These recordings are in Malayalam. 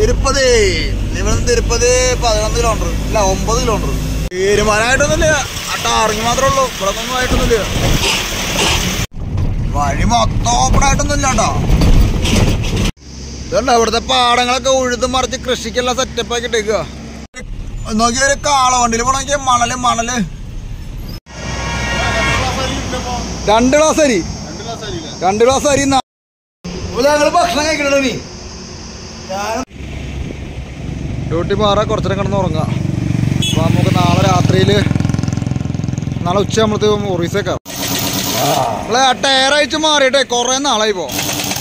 തിരുപ്പതി ഇവിടെ തിരുപ്പതി പതിനൊന്ന് കിലോമീറ്റർ ഇല്ല ഒമ്പത് കിലോമീറ്റർ തീരുമാനമായിട്ടൊന്നുമില്ല ആ ടാറിങ് മാത്രമേ ഉള്ളൂ ഇവിടെ ഒന്നും ആയിട്ടൊന്നുമില്ല വഴി മൊത്തം ഓപ്പൺ ആയിട്ടൊന്നുമില്ല കേട്ടോ ഇതുണ്ട് ഇവിടുത്തെ പാടങ്ങളൊക്കെ ഉഴുത് മറിച്ച് കൃഷിക്കെല്ലാം സെറ്റപ്പ് ആക്കി ഇട്ടേക്കുക നോക്കിയ ഒരു കാള വണ്ടിയിൽ പോണെങ്കിൽ മണല് മണല് രണ്ട് ഗ്ലാസ് അരി രണ്ട് ഗ്ലാസ് അരി നാ- ഇവിടെ ഞങ്ങള് ഭക്ഷണം കഴിക്കണോ നീ ഡ്യൂട്ടി മാറാ കുറച്ചേരം കിടന്ന് ഉറങ്ങാം അപ്പൊ നമുക്ക് നാളെ രാത്രിയിൽ നാളെ ഉച്ച ആകുമ്പോഴത്തേക്കും ഒറീസേക്കാം നമ്മളെ ആ ടയർ അയച്ച് മാറിയിട്ടെ കുറെ നാളായി പോ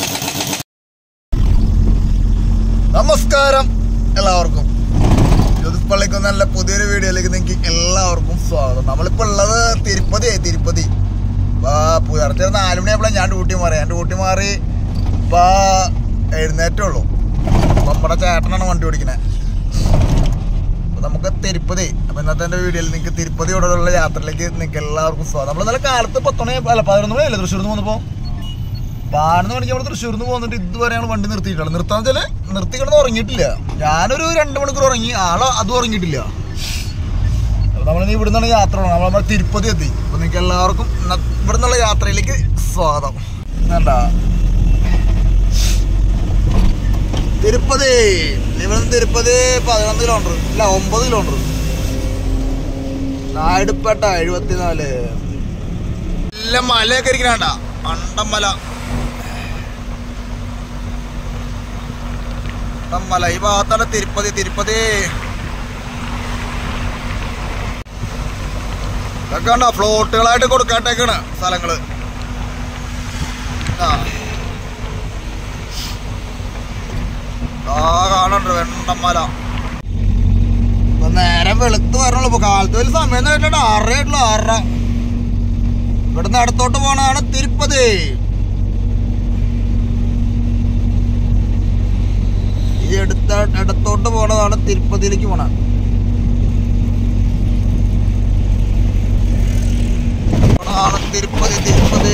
നമസ്കാരം എല്ലാവർക്കും ജ്യോതിപ്പള്ളിക്ക് നല്ല പുതിയൊരു വീഡിയോയിലേക്ക് നിങ്ങൾക്ക് എല്ലാവർക്കും സ്വാഗതം നമ്മളിപ്പോൾ ഉള്ളത് തിരുപ്പതി തിരുപ്പതി ഇപ്പൊ പുലർച്ചെ ഒരു നാല് മണിയായപ്പോഴാണ് ഞാൻ ഡ്യൂട്ടി മാറി ഞാൻ ഡ്യൂട്ടി മാറി ഇപ്പൊ എഴുന്നേറ്റേ ഉള്ളൂ അപ്പൊ നമ്മുടെ ചേട്ടനാണ് വണ്ടി ഓടിക്കുന്നത് അപ്പൊ നമുക്ക് തിരുപ്പതി അപ്പൊ ഇന്നത്തെ എന്റെ വീഡിയോയിൽ നിങ്ങൾക്ക് തിരുപ്പതിയോടുള്ള യാത്രയിലേക്ക് നിങ്ങൾക്ക് എല്ലാവർക്കും സ്വാഗതം നമ്മൾ ഇന്നലെ കാലത്ത് പത്ത് മണി അല്ല പതിനൊന്ന് മണിയല്ലേ തൃശ്ശൂരിൽ നിന്ന് വന്നപ്പോ പതിനൊന്ന് മണിക്ക് നമ്മൾ തൃശ്ശൂരിൽ നിന്ന് പോന്നിട്ട് ഇതുവരെ ഞങ്ങൾ വണ്ടി നിർത്തിയിട്ടില്ല നിർത്താന്ന് വെച്ചാല് നിർത്തി കിടന്ന് ഉറങ്ങിയിട്ടില്ല ഞാനൊരു രണ്ട് മണിക്കൂർ ഉറങ്ങി ആള് അതും ഉറങ്ങിയിട്ടില്ല അപ്പൊ നമ്മളിനി ഇവിടെ നിന്നാണ് യാത്ര തുടങ്ങുന്നത്. നമ്മൾ നമ്മുടെ തിരുപ്പതി എത്തി അപ്പൊ നിങ്ങൾക്ക് എല്ലാവർക്കും ഇന്ന- ഇവിടെ നിന്നുള്ള യാത്രയിലേക്ക് സ്വാഗതം വേണ്ട തിരുപ്പതി ഇവിടെ തിരുപ്പതി പതിനൊന്ന് കിലോമീറ്റർ ഇല്ല ഒമ്പത് കിലോമീറ്റർ നായിടുപ്പേട്ട എഴുപത്തിനാല് നല്ല മലയൊക്കെ ഇരിക്കണ അണ്ടമല അണ്ടമല ഈ ഭാഗത്താണ് തിരുപ്പതി തിരുപ്പതി ഇതൊക്കെ ഉണ്ടോ ഫ്ലോട്ടുകളായിട്ട് കൊടുക്കാട്ടേക്കാണ് സ്ഥലങ്ങള് ആ ആ കാണണ്ട വെണ്ടമല ഇപ്പൊ നേരം വെളുത്ത് വരണുള്ളൂ ഇപ്പൊ കാലത്ത് വലിയ സമയം ആയിട്ടുണ്ട് ആറര ആയിട്ടുള്ളൂ ആറര ഇവിടുന്ന് അടുത്തോട്ട് പോണതാണ് തിരുപ്പതി ഈ അടുത്ത അടുത്തോട്ട് പോണതാണ് തിരുപ്പതിയിലേക്ക് പോണ പോണതാണ് തിരുപ്പതി തിരുപ്പതി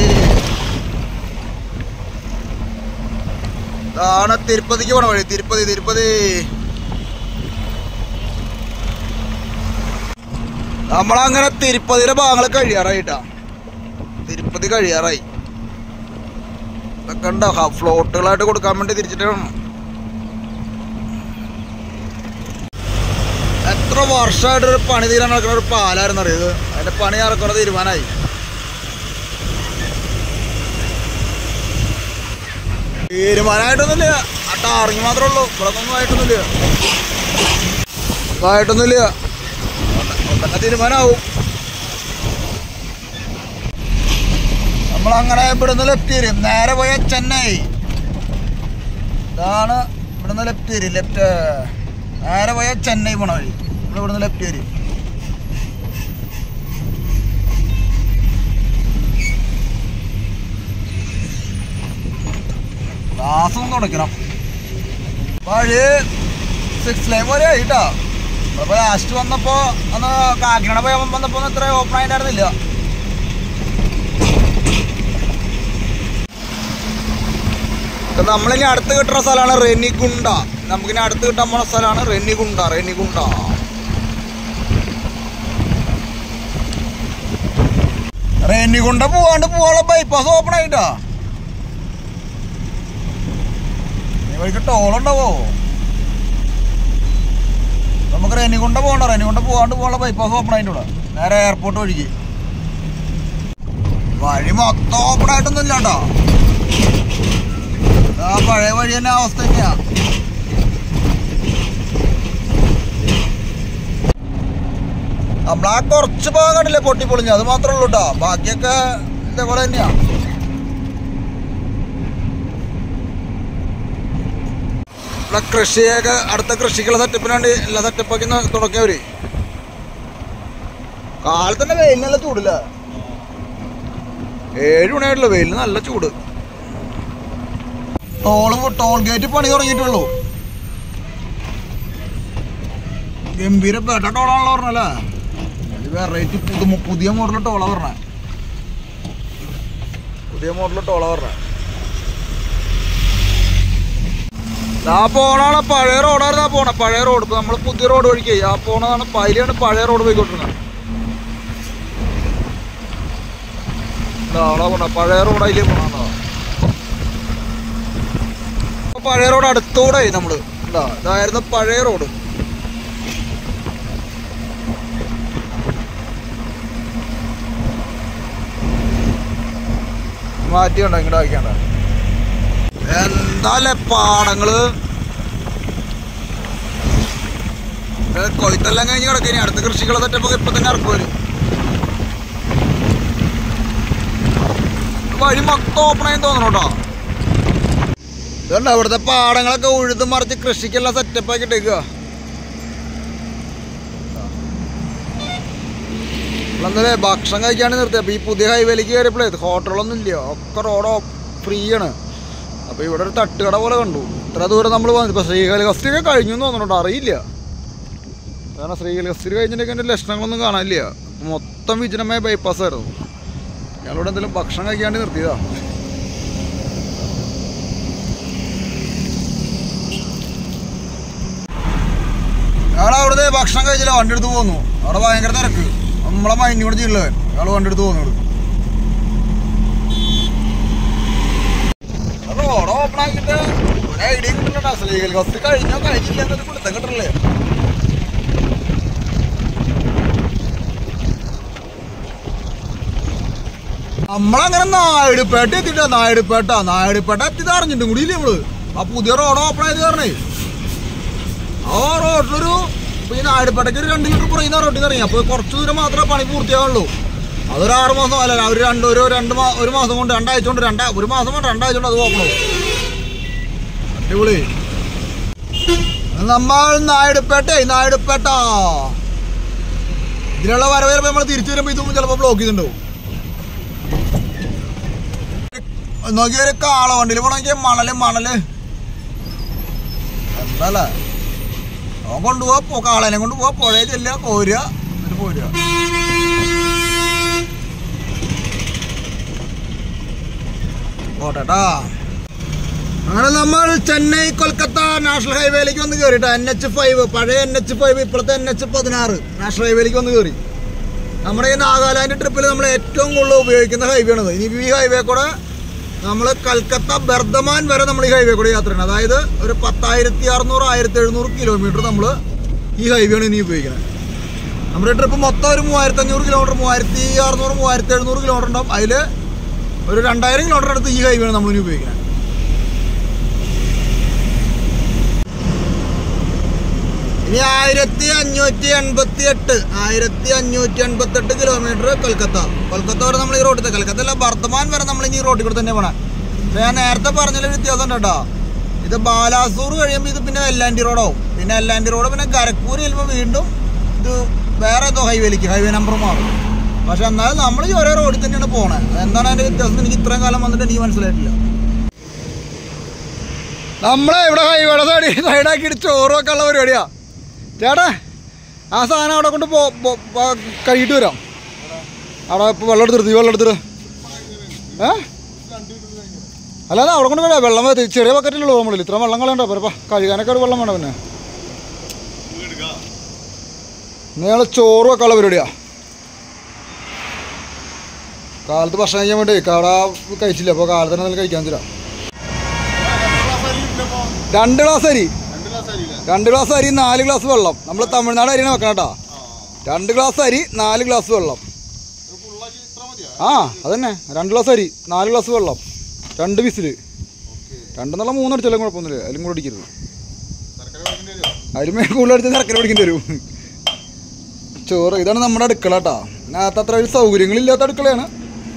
ഇതാണ് തിരുപ്പതിക്ക് പോണ വഴി തിരുപ്പതി തിരുപ്പതി നമ്മളങ്ങനെ തിരുപ്പതിയുടെ ഭാഗങ്ങൾ കഴിയാറായിട്ടാ തിരുപ്പതി കഴിയാറായി ഇതൊക്കെ ഉണ്ടോ ഫ്ലോട്ടുകളായിട്ട് കൊടുക്കാൻ വേണ്ടി തിരിച്ചിട്ടാണ് എത്ര വർഷമായിട്ട് ഒരു പണി തീരാൻ നടക്കുന്ന ഒരു പാലായിരുന്നു അറിയത് അതിന്റെ പണി ഇറക്കുന്ന തീരുമാനമായി തീരുമാനമായിട്ടൊന്നുമില്ല ആ ടാറിങ് മാത്രമേ ഉള്ളൂ ഇവിടെ ഒന്നും ആയിട്ടൊന്നുമില്ല ആയിട്ടൊന്നുമില്ല ഉടനെ തീരുമാനമാവും നമ്മളങ്ങനെ ഇവിടുന്ന് ലെഫ്റ്റ് തരും നേരെ പോയ ചെന്നൈ ഇതാണ് ഇവിടുന്ന് ലെഫ്റ്റ് തരും ലെഫ്റ്റ് നേരെ പോയ ചെന്നൈ പോണ വഴി നമ്മൾ ഇവിടുന്ന് ലെഫ്റ്റ് തരും ഗ്ലാസ് ഒന്ന് തുടയ്ക്കണം വഴി സിക്സ് ലൈൻ പോലെ ആയിട്ടാ നമ്മളിപ്പോ ലാസ്റ്റ് വന്നപ്പോ ഒന്ന് കാക്കിനട പോയി വന്നപ്പോ ഒന്നും ഇത്ര ഓപ്പൺ ആയിട്ടായിരുന്നില്ല ഇപ്പൊ നമ്മളിനി അടുത്ത് കിട്ടുന്ന സ്ഥലമാണ് റെനിഗുണ്ട നമുക്കിനി അടുത്ത് കിട്ടാൻ പോണ സ്ഥലമാണ് റെനിഗുണ്ട റെനിഗുണ്ട റെനിഗുണ്ട പോവാണ്ട് പോവാനുള്ള ബൈപ്പാസ് ഓപ്പൺ ആയിട്ടാ ഈ വഴിക്ക് ടോളുണ്ടാവോ നമുക്ക് റെനിഗുണ്ട പോകണ്ട റെനിഗുണ്ട പോവാണ്ട് പോകാനുള്ള ബൈപ്പാസ് ഓപ്പൺ ആയിട്ടുണ്ട് നേരെ എയർപോർട്ട് വഴിക്ക് വഴി മൊത്തം ഓപ്പൺ ആയിട്ടൊന്നും ഇല്ല കേട്ടോ ആ പഴയ വഴി തന്നെ അവസ്ഥ തന്നെയാ നമ്മളാ കുറച്ച് ഭാഗം കണ്ടില്ലേ പൊട്ടി പൊളിഞ്ഞു അത് മാത്രമേ ഉള്ളൂ കേട്ടോ ബാക്കിയൊക്കെ ഇതേപോലെ തന്നെയാ ഇവിടെ കൃഷിയൊക്കെ അടുത്ത കൃഷിക്കുള്ള സെറ്റപ്പിന് വേണ്ടി എല്ലാ സെറ്റപ്പാക്കി തുടങ്ങിയവര് കാലത്തന്നെ വെയിൽ നല്ല ചൂടില്ല ഏഴ് മണിയായിട്ടുള്ള വെയിൽ നല്ല ചൂട് ടോള് ടോൾ ഗേറ്റ് പണി തുടങ്ങിയിട്ടുള്ളൂ ഗംഭീര പേട്ട ടോളാണല്ലോ പറഞ്ഞല്ലേ വെറൈറ്റി പുതു പുതിയ മോഡൽ ടോളാ പറഞ്ഞ പുതിയ മോഡൽ ടോളാ പറഞ്ഞ ആ പോണാണ് പഴയ റോഡായിരുന്നു ആ പോണ പഴയ റോഡ് ഇപ്പൊ നമ്മള് പുതിയ റോഡ് വഴിക്ക് ആ പോണതാണ് പൈലിയാണ് പഴയ റോഡ് പോയിക്കൊണ്ടിരുന്നത് ദാ അവിടെ പോണ പഴയ റോഡ് അതിലേ പോണോ പഴയ റോഡ് അടുത്തൂടെ നമ്മള് എന്താ ഇതായിരുന്നു പഴയ റോഡ് മാറ്റിയുണ്ടോ ഇങ്ങോട്ട് വായിക്കണ്ട എന്താല്ലേ പാടങ്ങള് ഇത് കൊയ്ത്തെല്ലാം കഴിഞ്ഞ് കിടക്കണി അടുത്ത കൃഷികളെ തെറ്റപ്പൊക്കെ ഇപ്പൊ തന്നെ ഇറക്കും വരും വഴി മൊത്തം ഓപ്പൺ ആയി തോന്നണം കേട്ടോ ഇതുണ്ട് അവിടുത്തെ പാടങ്ങളൊക്കെ ഉഴുത് മറിച്ച് കൃഷിക്കെല്ലാം സെറ്റപ്പ് ആക്കി ഇട്ടേക്കുക നമ്മളെന്താ ഭക്ഷണം കഴിക്കാണ്ട് നിർത്തി അപ്പോൾ ഈ പുതിയ ഹൈവേയിലേക്ക് കയറിയപ്പോഴേ ഹോട്ടലൊന്നും ഇല്ല ഒക്കെ റോഡ് ഫ്രീ ആണ് അപ്പോൾ ഇവിടെ ഒരു തട്ടുകട പോലെ കണ്ടു ഇത്ര ദൂരം നമ്മൾ വന്നു ഇപ്പോൾ ശ്രീകാലഹസ്തി ഒക്കെ കഴിഞ്ഞു എന്ന് തോന്നുന്നുണ്ടോ അറിയില്ല കാരണം ശ്രീകാലഹസ്തി കഴിഞ്ഞിട്ടൊക്കെ എൻ്റെ ലക്ഷണങ്ങളൊന്നും കാണാനില്ല മൊത്തം വിജനമായ ബൈപ്പാസ് ആയിരുന്നു ഞങ്ങളിവിടെ എന്തെങ്കിലും ഭക്ഷണം കഴിക്കാണ്ട് നിർത്തിയതാ ഞങ്ങൾ അവിടുത്തെ ഭക്ഷണം കഴിച്ചില്ല വണ്ടി എടുത്ത് പോന്നു അവിടെ ഭയങ്കര തിരക്ക് നമ്മളെ മൈനോട് ജില്ലവൻ ഞങ്ങൾ വണ്ടി എടുത്ത് പോന്നു റോഡ് ഓപ്പൺ ആക്കിയിട്ട് ഒരു ഐഡിയ കിട്ടില്ല സ്ലീഗൽ കോസ്റ്റ് കഴിഞ്ഞോ കഴിഞ്ഞില്ല എന്നൊരു പിടുത്തം കിട്ടില്ലേ നമ്മളങ്ങനെ നായിടുപേട്ട എത്തിട്ടാ നായിടുപേട്ട നായിടുപേട്ട എത്തി അറിഞ്ഞിട്ടും കൂടി ഇല്ലേ നമ്മള് ആ പുതിയ റോഡ് ഓപ്പൺ ആയത് കാരണേ ആ റോഡിലൊരു ഇപ്പൊ ഈ നായിടുപേട്ടയ്ക്ക് ഒരു രണ്ട് കിലോമീറ്റർ പുറയുന്ന റോഡിൽ നിന്ന് ഇറങ്ങി അപ്പോൾ കുറച്ച് ദൂരം മാത്രമേ പണി പൂർത്തിയാവുള്ളൂ അതൊരു ആറ് മാസം അല്ല ഒരു രണ്ട് ഒരു രണ്ട് മാ ഒരു മാസം കൊണ്ട് രണ്ടാഴ്ച കൊണ്ട് രണ്ടാ ഒരു മാസം കൊണ്ട് രണ്ടാഴ്ച കൊണ്ട് അത് നോക്കണോ അടിപൊളി നമ്മൾ നായിടുപേട്ടേ നായിടുപേട്ട ഇതിലുള്ള വരവേറെ നമ്മൾ തിരിച്ചു വരുമ്പോൾ ഇതൊന്നും ചിലപ്പോൾ ബ്ലോക്ക് ചെയ്തിട്ടുണ്ടാവും നോക്കി ഒരു കാള വണ്ടിയിൽ പോണെങ്കിൽ മണല് മണല് എന്താല്ലേ അവൻ കൊണ്ടുപോവാ പോ കാളനെ കൊണ്ട് പോവാ പുഴയിൽ ചെല്ലുക പോരുക എന്നിട്ട് പോരുക പോട്ടെട്ടാ അങ്ങനെ നമ്മൾ ചെന്നൈ കൊൽക്കത്ത നാഷണൽ ഹൈവേയിലേക്ക് വന്ന് കയറിട്ടോ എൻ എച്ച് ഫൈവ് പഴയ എൻ എച്ച് ഫൈവ് ഇപ്പോഴത്തെ എൻ എച്ച് പതിനാറ് നാഷണൽ ഹൈവേയിലേക്ക് വന്ന് കയറി നമ്മുടെ ഈ നാഗാലാൻഡ് ട്രിപ്പിൽ നമ്മൾ ഏറ്റവും കൂടുതൽ ഉപയോഗിക്കുന്ന ഹൈവേ ആണത് ഇനി ഈ ഹൈവേ കൂടെ നമ്മൾ കൽക്കത്ത ബർദ്ധമാൻ വരെ നമ്മൾ ഈ ഹൈവേ കൂടെ യാത്ര ചെയ്യണം അതായത് ഒരു പത്തായിരത്തി അറുന്നൂറ് ആയിരത്തി എഴുന്നൂറ് കിലോമീറ്റർ നമ്മൾ ഈ ഹൈവേ ആണ് ഇനി ഉപയോഗിക്കുന്നത് നമ്മുടെ ട്രിപ്പ് മൊത്തം ഒരു മൂവായിരത്തി അഞ്ഞൂറ് കിലോമീറ്റർ മൂവായിരത്തി അറുന്നൂറ് മൂവായിരത്തി എഴുന്നൂറ് കിലോമീറ്റർ ഉണ്ടാവും അതിൽ ഒരു രണ്ടായിരം കിലോമീറ്റർ അടുത്ത് ഈ ഹൈവേ ആണ് നമ്മൾ ഇനി ഉപയോഗിക്കുന്നത് ഇനി ആയിരത്തി അഞ്ഞൂറ്റി എൺപത്തി എട്ട് ആയിരത്തി അഞ്ഞൂറ്റി എൺപത്തി എട്ട് കിലോമീറ്റർ കൊൽക്കത്ത കൊൽക്കത്ത വരെ നമ്മൾ ഈ റോഡിൽ കൊൽക്കത്ത അല്ല ബർദ്ധമാൻ വരെ നമ്മൾ ഇനി ഈ റോഡിൽ കൂടെ തന്നെ പോകണം പക്ഷേ ഞാൻ നേരത്തെ പറഞ്ഞൊരു വ്യത്യാസം ഉണ്ട് കേട്ടോ ഇത് ബാലാസൂർ കഴിയുമ്പോൾ ഇത് പിന്നെ എല്ലാൻഡി റോഡാവും പിന്നെ എല്ലാൻഡി റോഡ് പിന്നെ കരക്കൂർ ചെല്ലുമ്പോൾ വീണ്ടും ഇത് വേറെ ഏതോ ഹൈവേയിലേക്ക് ഹൈവേ നമ്പർ മാറും പക്ഷെ എന്നാലും നമ്മൾ ഈ ഒരേ റോഡിൽ തന്നെയാണ് പോണേ എന്താണ് അതിൻ്റെ വ്യത്യാസം എനിക്ക് ഇത്രയും കാലം വന്നിട്ട് എനിക്ക് മനസ്സിലായിട്ടില്ല നമ്മളെ ഇവിടെ ഹൈവേയുടെ സൈഡ് സൈഡാക്കിയിട്ട് ചോറും ഒക്കെ ഉള്ള പരിപാടിയാ ചേട്ടാ ആ സാധനം അവിടെ കൊണ്ട് പോ പോ- പോ- കഴുകിയിട്ട് വരാം അവിടെ ഇപ്പോൾ വെള്ളം എടുത്തിരുത്തി വെള്ളം എടുത്തിട്ട് ഏ അല്ലാതെ അവിടെ കൊണ്ട് വേണം വെള്ളം മതി. ചെറിയ ബക്കറ്റിലുള്ളൂ നമ്മളിൽ ഇത്ര വെള്ളം കളയണ്ടോ പറപ്പാ കഴുകാനൊക്കെ ഒരു വെള്ളം വേണം പിന്നെ നിങ്ങൾ ചോറ് വെക്കാനുള്ള പരിപാടിയാ കാലത്ത് ഭക്ഷണം കഴിക്കാൻ വേണ്ടി കട കഴിച്ചില്ല അപ്പോൾ കാലത്ത് തന്നെ എന്തെങ്കിലും കഴിക്കാൻ തരാം രണ്ട് ഗ്ലാസ് അരി രണ്ട് ഗ്ലാസ് അരി നാല് ഗ്ലാസ് വെള്ളം നമ്മൾ തമിഴ്നാട് അരിയാണ് വെക്കണം കേട്ടോ രണ്ട് ഗ്ലാസ് അരി നാല് ഗ്ലാസ് വെള്ളം ആ അതന്നെ രണ്ട് ഗ്ലാസ് അരി നാല് ഗ്ലാസ് വെള്ളം രണ്ട് വിസിൽ രണ്ടെന്നുള്ള മൂന്നടിച്ചാലും കുഴപ്പമൊന്നുമില്ല അതിലും കൂടെ അടിക്കരുത് അതിലും മേൽ കൂടുതൽ അടിച്ചാൽ ശർക്കര പിടിക്കേണ്ടി വരും ചോറ് ഇതാണ് നമ്മുടെ അടുക്കള കേട്ടോ അതിനകത്ത് അത്ര വലിയ സൗകര്യങ്ങളില്ലാത്ത അടുക്കളയാണ്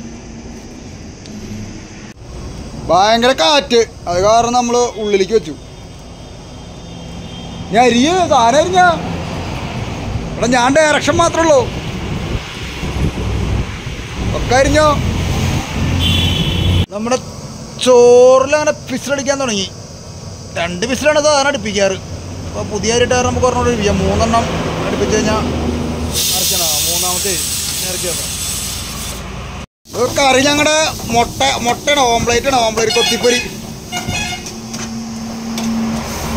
ഭയങ്കര കാറ്റ് അത് കാരണം നമ്മൾ ഉള്ളിലേക്ക് വെച്ചു ഞാൻ അരിയ സാധനം അരിഞ്ഞ എടാ ഞാൻ ഡയറക്ഷൻ മാത്രമേ ഉള്ളൂ ഒക്കെ അരിഞ്ഞോ നമ്മുടെ ചോറിൽ അങ്ങനെ പിസിലടിക്കാൻ തുടങ്ങി രണ്ട് പിസിലാണ് സാധാരണ അടുപ്പിക്കാറ് അപ്പോൾ പുതിയ അരിട്ട് കാരണം നമുക്ക് പറഞ്ഞോണ്ട് ഇരിക്കാം മൂന്നെണ്ണം അടുപ്പിച്ച് കഴിഞ്ഞാൽ അരക്കണം മൂന്നാമത്തെ ഇറക്കിയാണ് കറി ഞങ്ങളുടെ മുട്ട മുട്ടയാണ് ഓംപ്ലേറ്റ് ആണ് ഓംപ്ലേറ്റ് കൊത്തിപ്പൊരി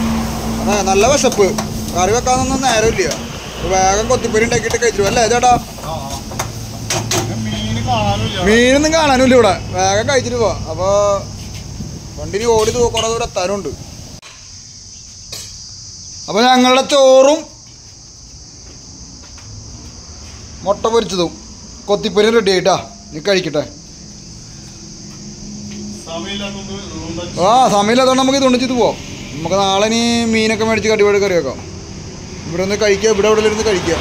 അതെ നല്ല വിശപ്പ് കറി വെക്കാനൊന്നും നേരമില്ല വേഗം കൊത്തിപ്പൊരി ഉണ്ടാക്കിയിട്ട് കഴിച്ചു അല്ലേ ചേട്ടാ മീന് കാണാനില്ല മീനൊന്നും കാണാനില്ല ഇവിടെ വേഗം കഴിച്ചിട്ട് പോവാ അപ്പൊ വണ്ടിന് ഓടി ദൂ- കുറെ ദൂരം എത്താനുണ്ട് അപ്പൊ ഞങ്ങളുടെ ചോറും മുട്ട പൊരിച്ചതും കൊത്തിപ്പൊരി റെഡി ആയിട്ടാ നീ കഴിക്കട്ടെ സമയമില്ലാത്തോണ്ട് അതുകൊണ്ട് ആ സമയമില്ലാത്തതുകൊണ്ട് നമുക്ക് ഇത് ഒന്നിച്ചിട്ട് പോവാം നമുക്ക് നാളെ ഇനി മീനൊക്കെ മേടിച്ച് കടിപാട് കറി വെക്കാം ഇവിടെ ഒന്ന് കഴിക്കുക ഇവിടെ എവിടെ ഇരുന്ന് കഴിക്കുക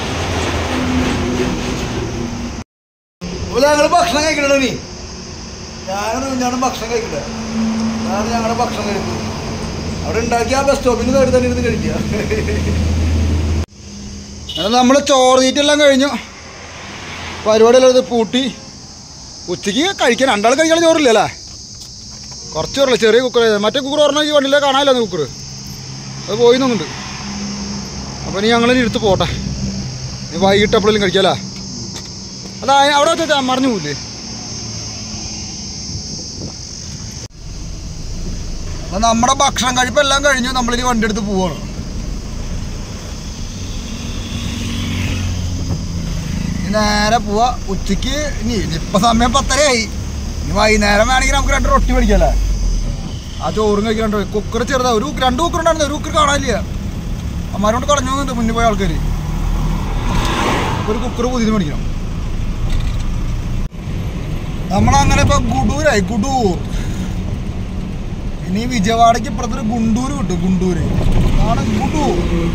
അപ്പോൾ ഞങ്ങൾ ഭക്ഷണം കഴിക്കണോ നീ ഞാനും ഞാനും ഭക്ഷണം കഴിക്കട്ടെ അതാണ് ഞങ്ങളുടെ ഭക്ഷണം കഴിക്കുന്നത് അവിടെ ഉണ്ടാക്കി ആ ബസ് സ്റ്റോപ്പിന് കയറി തന്നെ ഇരുന്ന് കഴിക്കുക അങ്ങനെ നമ്മൾ ചോറ് തീറ്റെല്ലാം കഴിഞ്ഞു പരിപാടിയെല്ലാം ഇത് പൂട്ടി ഉച്ചയ്ക്ക് കഴിക്കാൻ രണ്ടാൾ കഴിക്കാൻ ചോറില്ല അല്ലേ കുറച്ച് ചോറില്ല ചെറിയ കുക്കർ മറ്റേ കുക്കർ പറഞ്ഞാൽ ഈ വണ്ടിയിലെ കാണാനില്ല കുക്കർ അത് പോയി നോക്കുന്നുണ്ട് അപ്പോൾ ഇനി ഞങ്ങൾ ഇനി എടുത്ത് പോട്ടെ നീ വൈകിട്ട് എപ്പോഴെങ്കിലും കഴിക്കാല്ലേ അതാ അവിടെ വെച്ചാ മറിഞ്ഞു പോയില്ലേ അപ്പം നമ്മുടെ ഭക്ഷണം കഴിപ്പെല്ലാം കഴിഞ്ഞു നമ്മളിനി വണ്ടി എടുത്ത് പോവാണ് ഇനി നേരെ പോവാ ഉച്ചയ്ക്ക് ഇനി ഇനിയിപ്പോൾ സമയം പത്തരയായി ഇനി വൈകുന്നേരം വേണമെങ്കിൽ നമുക്ക് രണ്ട് റൊട്ടി മേടിക്കാല്ലേ ആ ചോറും കഴിക്കാണ്ട് കുക്കർ ചെറുതാ ഒരു രണ്ട് കുക്കർ ഉണ്ടായിരുന്നു ഒരു കുക്കർ കാണാനില്ല അമ്മാരോട് കളഞ്ഞു പോകുന്നുണ്ട് മുന്നിൽ പോയ ആൾക്കാർ ഒരു കുക്കർ പുതിയത് മേടിക്കണം നമ്മളങ്ങനെ ഇപ്പൊ ഗുഡൂരായി ഗുഡൂർ ഇനി വിജയവാഡയ്ക്ക് ഇപ്പുറത്തൊരു ഗുണ്ടൂര് കിട്ടും ഗുണ്ടൂര് ആണ് ഗുഡൂർ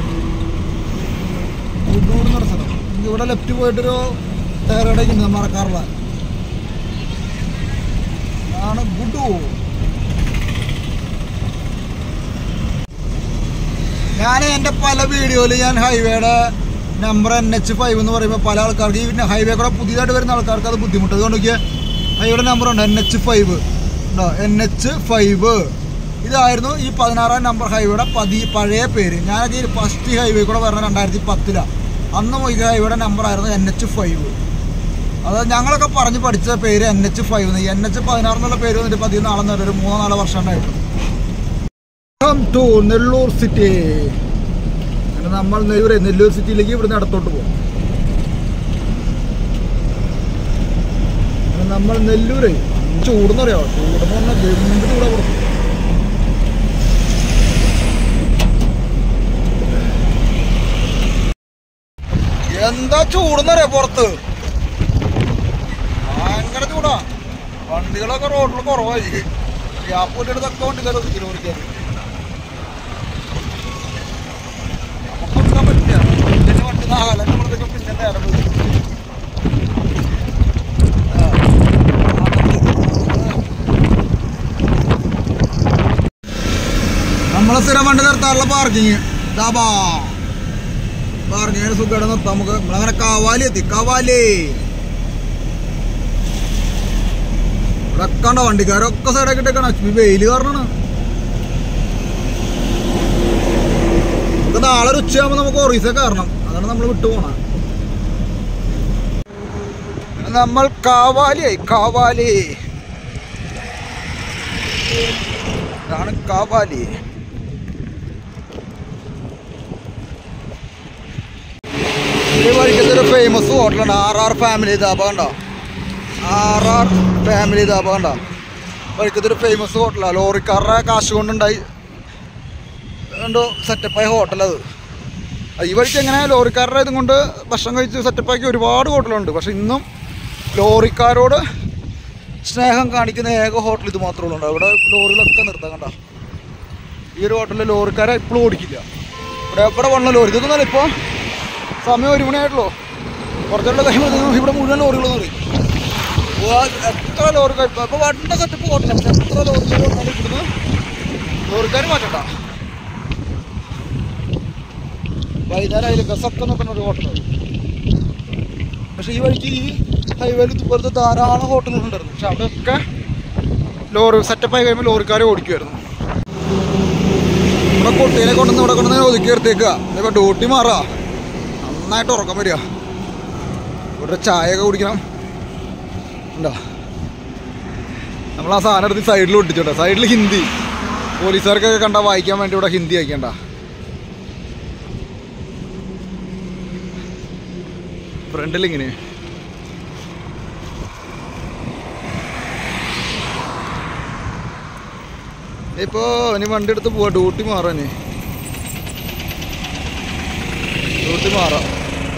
ഗുഡൂർ എന്ന് പറഞ്ഞ സ്ഥലം ഇത് ഇവിടെ ലെഫ്റ്റ് പോയിട്ടൊരു തേറടേക്ക് ഉണ്ട് മറക്കാറില്ല ആണ് ഗുഡൂർ ഞാൻ എൻ്റെ പല വീഡിയോയിൽ ഞാൻ ഹൈവേയുടെ നമ്പർ എൻ എച്ച് ഫൈവ് എന്ന് പറയുമ്പോൾ പല ആൾക്കാർക്ക് ഈ ഹൈവേ കൂടെ പുതിയതായിട്ട് വരുന്ന ആൾക്കാർക്ക് അത് ബുദ്ധിമുട്ട് അതുകൊണ്ട് നോക്കിയാൽ ഹൈവേയുടെ നമ്പർ ഉണ്ട് എൻ എച്ച് ഫൈവ് ഉണ്ടോ എൻ എച്ച് ഫൈവ് ഇതായിരുന്നു ഈ പതിനാറാം നമ്പർ ഹൈവേയുടെ പതി പഴയ പേര് ഞാനൊക്കെ ഈ ഫസ്റ്റ് ഹൈവേ കൂടെ വരുന്ന രണ്ടായിരത്തി പത്തിലാണ് അന്ന് ഈ ഹൈവേയുടെ നമ്പർ ആയിരുന്നു എൻ എച്ച് ഫൈവ് അത് ഞങ്ങളൊക്കെ പറഞ്ഞ് പഠിച്ച പേര് N H five N H പതിനാറ് എന്നുള്ള പേര് വന്നിട്ട് പതിയെ നാളെ നേരം ഒരു മൂന്നോ നാലോ വർഷം ഉണ്ടായിട്ടുണ്ട് വെൽക്കം ടു നെല്ലൂർ സിറ്റി അങ്ങനെ നമ്മൾ നെല്ലൂർ നെല്ലൂർ സിറ്റിയിലേക്ക് ഇവിടുന്ന് അടുത്തോട്ട് പോകും അങ്ങനെ നമ്മൾ നെല്ലൂര് ചൂടെന്ന് പറയാമോ ചൂടെന്ന് പറഞ്ഞാൽ ഗംഭീര ചൂടാ കൊടുക്കും എന്താ ചൂടെന്ന് പറയാ പുറത്ത് ഭയങ്കര ചൂടാ വണ്ടികളൊക്കെ റോഡിൽ കുറവായിരിക്കും ഗ്യാപ്പിൻ്റെ അടുത്തൊക്കെ വണ്ടിക്കാർ ഒതുക്കി ഓടിക്കാൻ നമുക്ക് കൊടുക്കാൻ പറ്റില്ല ഇതിന്റെ വണ്ടി നാഗാലാൻഡ് നമ്മളതൊക്കെ പിന്നെ നേരം പോയി നമ്മളെ സ്ഥിരം വണ്ടി നിർത്താനുള്ള പാർക്കിങ് ദാബാ പാർക്കിങ്ങിന് സുഖമായിട്ട് നിർത്താം നമുക്ക് നമ്മളങ്ങനെ കാവാലി എത്തി കാവാലി ഇവിടെ കണ്ട വണ്ടിക്കാരൊക്കെ സൈഡാക്കി ഇട്ടേക്കാണ് ഈ വെയില് കാരണമാണ് നമുക്ക് നാളെ ഒരു ഉച്ചയാകുമ്പോൾ നമുക്ക് ഒറീസ കയറണം അതാണ് നമ്മൾ വിട്ടു പോണ നമ്മൾ കാവാലിയായി കാവാലി ഇതാണ് കാവാലി ഈ വഴിക്കത്തൊരു ഫേമസ് ഹോട്ടലുണ്ട് ആർ ആർ ഫാമിലി ധാബ കണ്ടോ ആർ ആർ ഫാമിലി ധാബ കണ്ടോ വഴിക്കത്തൊരു ഫേമസ് ഹോട്ടലാണ് ലോറിക്കാരുടെ കാശ് കൊണ്ടുണ്ടായി എന്തോ സെറ്റപ്പായ ഹോട്ടലത് ഈ വഴിക്ക് എങ്ങനെ ലോറിക്കാരുടെ ഇതും കൊണ്ട് ഭക്ഷണം കഴിച്ച് സെറ്റപ്പാക്കി ഒരുപാട് ഹോട്ടലുണ്ട് പക്ഷെ ഇന്നും ലോറിക്കാരോട് സ്നേഹം കാണിക്കുന്ന ഏക ഹോട്ടൽ ഇത് മാത്രമേ ഉള്ളൂ ഇവിടെ ലോറികളൊക്കെ നിർത്താൻ കണ്ട ഈ ഒരു ഹോട്ടലിൽ ലോറിക്കാരെ ഇപ്പോഴും ഓടിക്കില്ല ഇവിടെ എവിടെ വന്ന ലോറി ഇതൊന്നുമല്ല ഇപ്പോൾ സമയം ഒരു മണിയായിട്ടുള്ളൂ കുറച്ചുള്ള കഴിയുമ്പോൾ ഇവിടെ മുഴുവൻ ലോറികൾ പറയും എത്ര ലോറി ഇപ്പോൾ വണ്ട സെറ്റപ്പ് ഹോട്ടല പക്ഷെ എത്ര ലോറികൾ വന്നാലും ഇവിടുന്ന് ലോറിക്കാർ മാറ്റണ്ട വൈകുന്നേരം അതിൽ ബസ്സൊക്കെ നോക്കുന്ന ഒരു ഹോട്ടലാണ് പക്ഷെ ഈ വഴിക്ക് ഈ ഹൈവേയിൽ ഇതുപോലത്തെ ധാരാളം ഹോട്ടലുകളുണ്ടായിരുന്നു പക്ഷെ അവിടെയൊക്കെ ലോറി സെറ്റപ്പായി കഴിയുമ്പോൾ ലോറിക്കാർ ഓടിക്കുമായിരുന്നു ഇവിടെ കുട്ടീനെ കൊണ്ടുവന്ന് ഇവിടെ കൊണ്ടുവന്ന് ഒതുക്കി നിർത്തിയേക്കുക ഇപ്പൊ ഡ്യൂട്ടി മാറാ നന്നായിട്ട് ഉറക്കം വരിക ഇവിടെ ചായ ഒക്കെ കുടിക്കണം ഉണ്ടോ നമ്മൾ ആ സാധനം എടുത്ത് സൈഡിൽ ഒട്ടിച്ചോട്ടെ സൈഡിൽ ഹിന്ദി പോലീസുകാർക്കൊക്കെ കണ്ടാൽ വായിക്കാൻ വേണ്ടി ഇവിടെ ഹിന്ദി അയക്കണ്ട ഫ്രണ്ടിൽ ഇങ്ങനെ ഇപ്പോ ഇനി വണ്ടി എടുത്ത് പോവാ ഡ്യൂട്ടി മാറാന് ഡ്യൂട്ടി മാറാം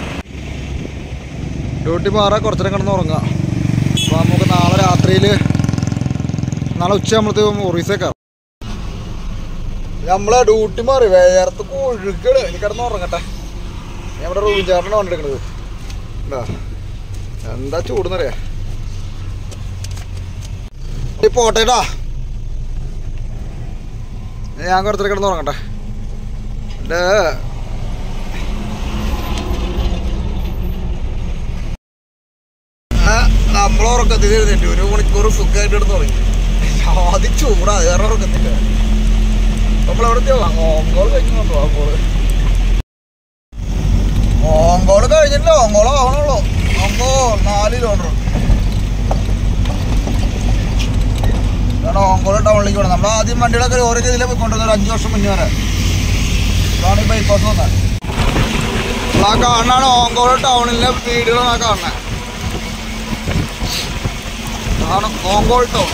ഡ്യൂട്ടി മാറാൻ കുറച്ചേരം കിടന്ന് ഉറങ്ങാം അപ്പോൾ നമുക്ക് നാളെ രാത്രിയിൽ നാളെ ഉച്ച നമ്മളത്തേക്കും ഒറീസേക്കാം നമ്മളെ ഡ്യൂട്ടി മാറി വേർത്ത് കൊഴുകള് എനിക്ക് കിടന്ന് ഉറങ്ങട്ടെ ഞാൻ ഇവിടെ റൂം ചേട്ടനാണ് വണ്ടി എടുക്കണത് എന്താ എന്താ ചൂടുന്നറിയാ ഈ പോട്ടേടാ ഞാൻ കുറച്ചേരം കിടന്ന് ഉറങ്ങട്ടെ എൻ്റെ നമ്മൾ ഉറക്കത്തിൽ എഴുന്നേറ്റ് ഒരു മണിക്കൂർ സുഖമായിട്ട് എടുത്ത് തുടങ്ങി ആദ്യം ചൂടാ അത് കാരണം ഉറക്കത്തില്ല നമ്മളെവിടെ ഓങ്കോൾ കഴിഞ്ഞുണ്ടോ ഓങ്കോള് ഓങ്കോള് കഴിഞ്ഞിട്ടില്ല ഓങ്കോള് ആവണുള്ളൂ ഓങ്കോ നാല് കിലോമീറ്റർ കാരണം ഓങ്കോള് ടൗണിലേക്ക് വേണം നമ്മൾ ആദ്യം വണ്ടികളൊക്കെ ഓരോ ഇതിലെ പോയിക്കൊണ്ടിരുന്നത് ഒരു അഞ്ച് വർഷം മുന്നേ വരെ ഇതാണ് ഈ ബൈപ്പാസ് വന്നത് ആ കാണാണ് ഓങ്കോള് ടൗണിലെ വീടുകളാണ് ആ കാണുന്നത് ആണ് ഓങ്കോൾ ടൗൺ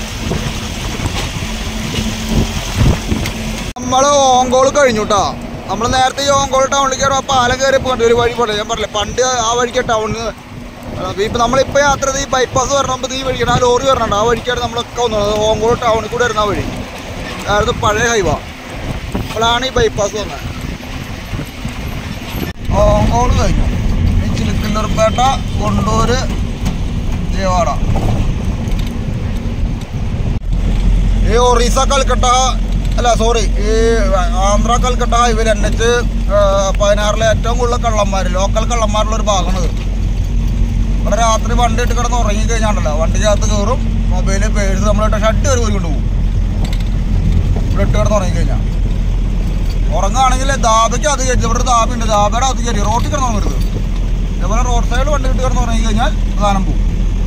നമ്മൾ ഓങ്കോൾ കഴിഞ്ഞു കേട്ടോ നമ്മൾ നേരത്തെ ഈ ഓങ്കോൾ ടൗണിലേക്ക് കയറുമ്പോൾ പാലം കയറി പോകേണ്ട ഒരു വഴി പോട്ടെ ഞാൻ പറഞ്ഞില്ലേ പണ്ട് ആ വഴിക്ക് ടൗണിൽ ഇപ്പം നമ്മളിപ്പോൾ യാത്ര ചെയ്ത് ഈ ബൈപ്പാസ് വരണമ്പോൾ ഈ വഴിക്കാണ് ആ ലോറി വരണുണ്ട് ആ വഴിക്കാണ് നമ്മളൊക്കെ വന്നത് ഓങ്കോൾ ടൗണിൽ കൂടെ വരുന്ന ആ വഴി അതായത് പഴയ ഹൈവ അപ്പോഴാണ് ഈ ബൈപ്പാസ് വന്നത് ഓങ്കോൾ കഴിഞ്ഞു ഈ ചിലുക്കല്ലൂർപേട്ട കൊണ്ടൂര് ജയവാട ഈ ഒറീസ കൽക്കട്ട അല്ല സോറി ഈ ആന്ധ്ര കൽക്കട്ട ഹൈവേയിൽ എൻ എച്ച് പതിനാറിലെ ഏറ്റവും കൂടുതൽ കള്ളന്മാർ ലോക്കൽ കള്ളന്മാരുള്ള ഒരു ഭാഗമാണിത് ഇവിടെ രാത്രി വണ്ടി ഇട്ട് കിടന്ന് ഉറങ്ങി കഴിഞ്ഞാണ്ടല്ലോ വണ്ടിക്കകത്ത് കയറും മൊബൈല് പേഴ്സ് നമ്മളിട്ട് ഷഡ് കയറി കൊണ്ട് പോകും ഇവിടെ ഇട്ട് കിടന്ന് ഉറങ്ങി കഴിഞ്ഞാൽ ഉറങ്ങുകയാണെങ്കിൽ ദാബയ്ക്ക് അത് കയറ്റി ഇവിടെ ഒരു ദാബുണ്ട് ദാബയുടെ അത് കയറി റോട്ടിൽ കിടന്ന് ഉറങ്ങരുത് ഇതേപോലെ റോഡ് സൈഡിൽ വണ്ടി ഇട്ട് കിടന്ന് ഉറങ്ങി കഴിഞ്ഞാൽ പ്രധാനം പോകും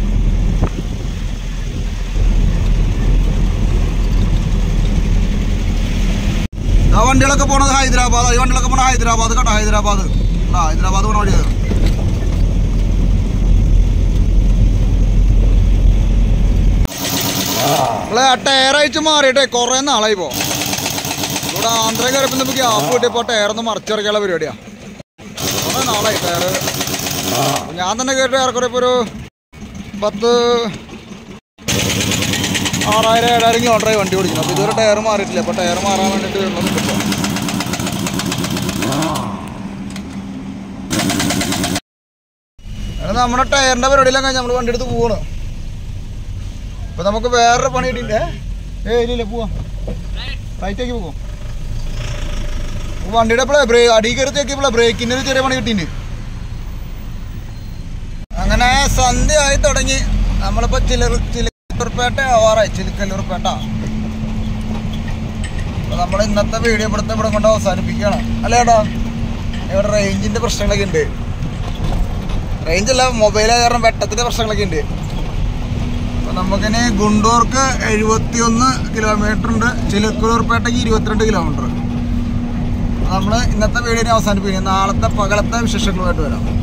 ആ വണ്ടികളൊക്കെ പോണത് ഹൈദരാബാദ് ഈ വണ്ടികളൊക്കെ പോണത് ഹൈദരാബാദ് കേട്ടോ ഹൈദരാബാദ് ആ ഹൈദരാബാദ് പോണ വഴിയത് നമ്മളെ ടയർ അയച്ച് മാറിയിട്ടേ കുറെ നാളായി പോ ഇവിടെ ആന്ധ്ര കയറിയപ്പോൾ നമുക്ക് ഗ്യാപ്പ് കിട്ടിയപ്പോ ടയർ ഒന്ന് മറിച്ചിറക്കിയുള്ള പരിപാടിയാ കുറെ നാളായി ടയർ ഞാൻ തന്നെ കേട്ട് ഏറെക്കുറെ ഇപ്പൊ ഒരു പത്ത് ആറായിരം ഏഴായിരം കിലോമീറ്ററായി വണ്ടി ഓടിക്കണം അപ്പോൾ ഇതുവരെ ടയർ മാറിയിട്ടില്ല അപ്പോൾ ടയർ മാറാൻ വേണ്ടിയിട്ട് വെള്ളം കിട്ടും അങ്ങനെ നമ്മുടെ ടയറിൻ്റെ പരിപാടിയെല്ലാം കഴിഞ്ഞ് നമ്മൾ വണ്ടി എടുത്ത് പോവാണ് ഇപ്പം നമുക്ക് വേറൊരു പണി കിട്ടിയില്ലേ ഏ ഇല്ല ഇല്ല പോവാം റൈറ്റേക്ക് പോകാം വണ്ടിയുടെ എപ്പോഴേ ബ്രേക്ക് അടി കയറി തേക്കിയപ്പോഴേ ബ്രേക്കിൻ്റെ ഒരു ചെറിയ പണി കിട്ടിയിട്ടുണ്ട് അങ്ങനെ സന്ധ്യയായി തുടങ്ങി നമ്മളിപ്പോൾ ചിലർ ചിലക്കല്ലൂർപേട്ട ആവാറായി ചിലക്കല്ലൂർപേട്ട അപ്പോൾ നമ്മൾ ഇന്നത്തെ വീഡിയോ ഇവിടുത്തെ ഇവിടെ കൊണ്ട് അവസാനിപ്പിക്കുകയാണ് അല്ലേ ഏട്ടാ ഇവിടെ റേഞ്ചിൻ്റെ പ്രശ്നങ്ങളൊക്കെ ഉണ്ട് റേഞ്ച് അല്ല മൊബൈലായ കാരണം വെട്ടത്തിൻ്റെ പ്രശ്നങ്ങളൊക്കെ ഉണ്ട് അപ്പോൾ നമുക്കിനി ഗുണ്ടൂർക്ക് എഴുപത്തി ഒന്ന് കിലോമീറ്റർ ഉണ്ട് ചിലക്കല്ലൂർപേട്ടയ്ക്ക് ഇരുപത്തിരണ്ട് കിലോമീറ്റർ നമ്മൾ ഇന്നത്തെ വീഡിയോ അവസാനിപ്പിക്കുന്നത് നാളത്തെ പകലത്തെ വിശേഷങ്ങളുമായിട്ട് വരാം